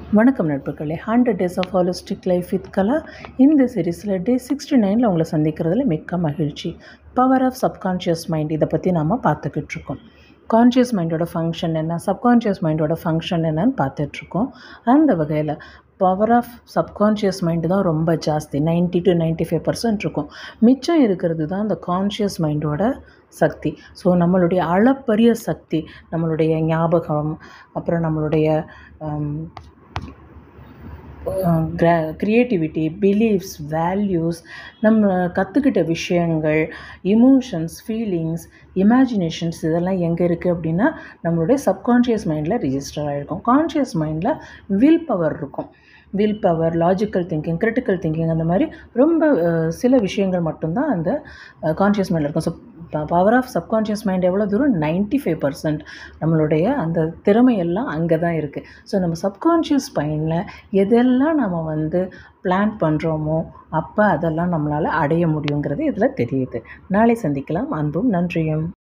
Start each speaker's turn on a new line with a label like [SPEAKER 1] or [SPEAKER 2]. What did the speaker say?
[SPEAKER 1] வணக்கம் நட்புகளே hundred days of holistic life with Kala இந்த சீரீஸில் டே சிக்ஸ்டி நைனில் உங்களை சந்திக்கிறதுல மிக்க மகிழ்ச்சி பவர் ஆஃப் சப்கான்ஷியஸ் மைண்ட் இதை பற்றி நாம் பார்த்துக்கிட்டு இருக்கோம் கான்ஷியஸ் மைண்டோட ஃபங்க்ஷன் என்ன சப்கான்ஷியஸ் மைண்டோட ஃபங்க்ஷன் என்னன்னு பார்த்துட்ருக்கோம் அந்த வகையில் பவர் ஆஃப் சப்கான்ஷியஸ் மைண்டு தான் ரொம்ப ஜாஸ்தி ninety to ninety five percent இருக்கும் மிச்சம் இருக்கிறது தான் இந்த கான்ஷியஸ் மைண்டோட சக்தி ஸோ நம்மளுடைய அளப்பரிய சக்தி நம்மளுடைய ஞாபகம் அப்புறம் நம்மளுடைய க்ரியேட்டிவிட்டி பிலீஃப்ஸ் வேல்யூஸ் நம்ம கற்றுக்கிட்ட விஷயங்கள் இமோஷன்ஸ் ஃபீலிங்ஸ் இமேஜினேஷன்ஸ் இதெல்லாம் எங்கே இருக்குது அப்படின்னா நம்மளுடைய சப்கான்ஷியஸ் மைண்டில் ரிஜிஸ்டர் ஆகிருக்கும் கான்ஷியஸ் மைண்டில் வில் பவர் இருக்கும் will power logical thinking critical thinking அந்த மாதிரி ரொம்ப சில விஷயங்கள் மட்டும்தான் அந்த கான்ஷியஸ் மைண்டில் இருக்கும் so power of subconscious mind எவ்வளோ தூரம் நைன்ட்டி ஃபைவ் பர்சன்ட் நம்மளுடைய அந்த திறமையெல்லாம் அங்கே தான் இருக்குது ஸோ நம்ம சப்கான்ஷியஸ் மைண்டில் எதெல்லாம் நம்ம வந்து பிளான் பண்ணுறோமோ அப்போ அதெல்லாம் நம்மளால் அடைய முடியுங்கிறது இதில் தெரியுது நாளை சந்திக்கலாம் அன்பும் நன்றியும்